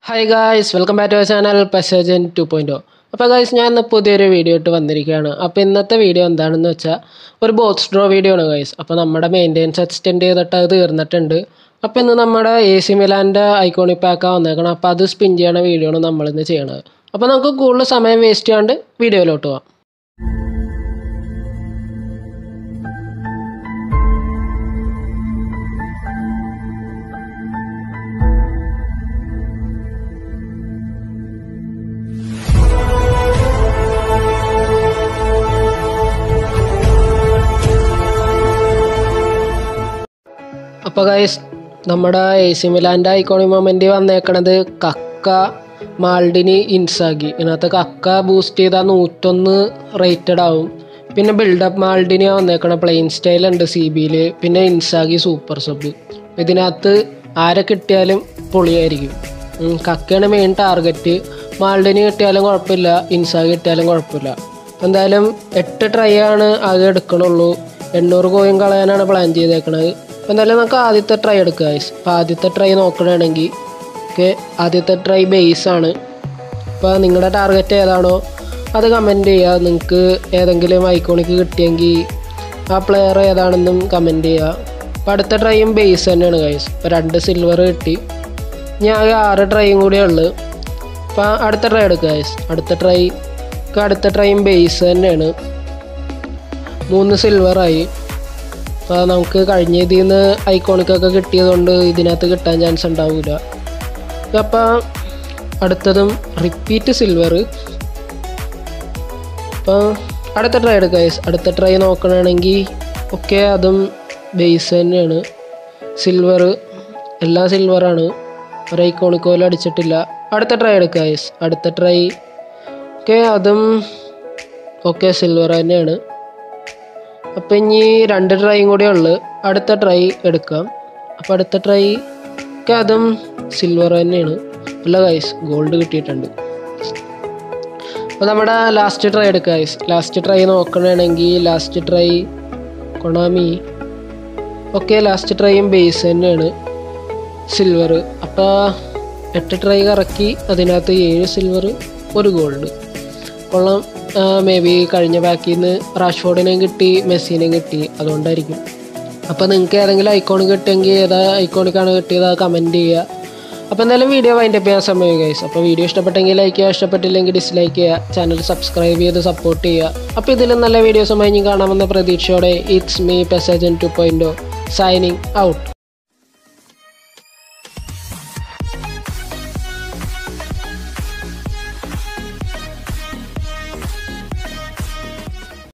Hi guys welcome back to our channel പെസേജൻ ടു പോയിൻറ്റ് അപ്പോൾ ഗായ്സ് ഞാൻ ഇന്ന് പുതിയൊരു വീഡിയോ ഇട്ട് വന്നിരിക്കുകയാണ് അപ്പോൾ ഇന്നത്തെ വീഡിയോ എന്താണെന്ന് വെച്ചാൽ ഒരു ബോക്സ് ഡ്രോ വീഡിയോ ആണ് ഗായ്സ് അപ്പോൾ നമ്മുടെ മെയിൻ്റെനൻസ് എക്സ്റ്റെൻഡ് ചെയ്തിട്ട് അത് തീർന്നിട്ടുണ്ട് അപ്പോൾ ഇന്ന് നമ്മുടെ എ സി മിലാൻ്റെ ഐക്കോണിക് പാക്കാണ് വന്നേക്കണം അപ്പോൾ അത് സ്പിൻ ചെയ്യണ വീഡിയോ ആണ് നമ്മളിന്ന് ചെയ്യണത് അപ്പോൾ നമുക്ക് കൂടുതൽ സമയം വേസ്റ്റ് ചെയ്യാണ്ട് വീഡിയോയിലോട്ട് പോവാം അപ്പോൾ ഗൈസ് നമ്മുടെ എ സി മിലാൻ്റെ ഐക്കോണിക് മൊമെൻ്റ് വന്നേക്കണത് കക്ക മാൾഡിനി ഇൻസാഗി ഇതിനകത്ത് കക്ക ബൂസ്റ്റ് ചെയ്താൽ നൂറ്റൊന്ന് റേറ്റഡ് ആവും പിന്നെ ബിൽഡപ്പ് മാൾഡിനി വന്നേക്കണ പ്ലെയിൻ സ്റ്റൈൽ ഉണ്ട് സി ബിയിൽ പിന്നെ ഇൻസാഗി സൂപ്പർ സബ് ഇതിനകത്ത് ആരെ കിട്ടിയാലും പൊളിയായിരിക്കും ഉം, കക്കയാണ് മെയിൻ ടാർഗറ്റ് മാൾഡിനി കിട്ടിയാലും കുഴപ്പമില്ല ഇൻസാഗി കിട്ടിയാലും കുഴപ്പമില്ല എന്തായാലും എട്ട് ട്രൈ ആണ് ആകെ എടുക്കണുള്ളൂ എണ്ണൂറ് കോയിൻ കളയാനാണ് പ്ലാൻ ചെയ്തേക്കണത് അപ്പോൾ എന്തായാലും നമുക്ക് ആദ്യത്തെ ട്രൈ എടുക്കുക guys. അപ്പോൾ ആദ്യത്തെ ട്രൈ നോക്കണമെങ്കിൽ ഓക്കെ ആദ്യത്തെ ട്രൈ ബേസ് ആണ് അപ്പോൾ നിങ്ങളുടെ ടാർഗറ്റ് ഏതാണോ അത് കമൻറ്റ് ചെയ്യുക നിങ്ങൾക്ക് ഏതെങ്കിലും ഐക്കോണിക്ക് കിട്ടിയെങ്കിൽ ആ പ്ലെയർ ഏതാണെന്നും കമൻറ്റ് ചെയ്യുക അപ്പോൾ അടുത്ത ട്രൈയും ബേസ് തന്നെയാണ് ഗൈസ് ഇപ്പോൾ രണ്ട് സിൽവർ കിട്ടി ഇനി ആകെ ആറ് ട്രൈയും കൂടിയേ ഉള്ളൂ അപ്പോൾ അടുത്ത ട്രൈ എടുക്കുക ഗൈസ് അടുത്ത ട്രൈ അടുത്ത ട്രൈയും ബേസ് തന്നെയാണ് മൂന്ന് സിൽവറായി അപ്പോൾ നമുക്ക് കഴിഞ്ഞ ഇതിൽ നിന്ന് ഐക്കോണിക്കൊക്കെ കിട്ടിയതുകൊണ്ട് ഇതിനകത്ത് കിട്ടാൻ ചാൻസ് ഉണ്ടാവില്ല അപ്പോൾ അടുത്തതും റിപ്പീറ്റ് സിൽവർ അപ്പോൾ അടുത്ത ട്രൈ എടുക്കുക guys. അടുത്ത ട്രൈ നോക്കണമെങ്കിൽ ഒക്കെ അതും ബേസ് തന്നെയാണ് സിൽവർ എല്ലാം സിൽവറാണ് ഒരു ഐക്കോണിക് പോലും അടിച്ചിട്ടില്ല അടുത്ത ട്രൈ എടുക്കുക guys. അടുത്ത ട്രൈ ഒക്കെ അതും ഓക്കെ സിൽവർ തന്നെയാണ് അപ്പം ഇനി രണ്ട് ട്രൈയും കൂടെ ഉള്ളു അടുത്ത ട്രൈ എടുക്കാം അപ്പം അടുത്ത ട്രൈ ഒക്കെ അതും സിൽവർ തന്നെയാണ് അല്ല ഗൈസ് ഗോൾഡ് കിട്ടിയിട്ടുണ്ട് അപ്പോൾ നമ്മുടെ ലാസ്റ്റ് ട്രൈ എടുക്കുക ഗൈസ് ലാസ്റ്റ് ട്രൈ നോക്കണമെങ്കിൽ last try Konami okay last ട്രൈയും ബേസ് തന്നെയാണ് സിൽവർ അപ്പോൾ എട്ട് ട്രൈ കറക്കി അതിനകത്ത് ഏഴ് സിൽവർ ഒരു ഗോൾഡ് കൊള്ളാം മേ ബി കഴിഞ്ഞ ബാക്കിൽ നിന്ന് റാഷ്ഫോർഡിനെയും കിട്ടി മെസ്സിനെയും കിട്ടി അതുകൊണ്ടായിരിക്കും അപ്പോൾ നിങ്ങൾക്ക് ഏതെങ്കിലും ഐക്കോൺ കിട്ടിയെങ്കിൽ ഏതാ ഐക്കോണിക്കാണ് കിട്ടിയത് അത് കമൻറ്റ് ചെയ്യുക അപ്പോൾ എന്തായാലും വീഡിയോ വൈൻഡപ്പ് ചെയ്യാൻ സമയം ഗൈസ് അപ്പോൾ വീഡിയോ ഇഷ്ടപ്പെട്ടെങ്കിൽ ലൈക്ക് ചെയ്യുക ഇഷ്ടപ്പെട്ടില്ലെങ്കിൽ ഡിസ്ലൈക്ക് ചെയ്യുക ചാനൽ സബ്സ്ക്രൈബ് ചെയ്ത് സപ്പോർട്ട് ചെയ്യുക അപ്പോൾ ഇതിലും നല്ല വീഡിയോസുമായി ഇനി കാണാമെന്ന പ്രതീക്ഷയോടെ ഇറ്റ്സ് മീ പെസേജൻ ടു പോയിൻറ്റോ സൈനിങ് ഔട്ട്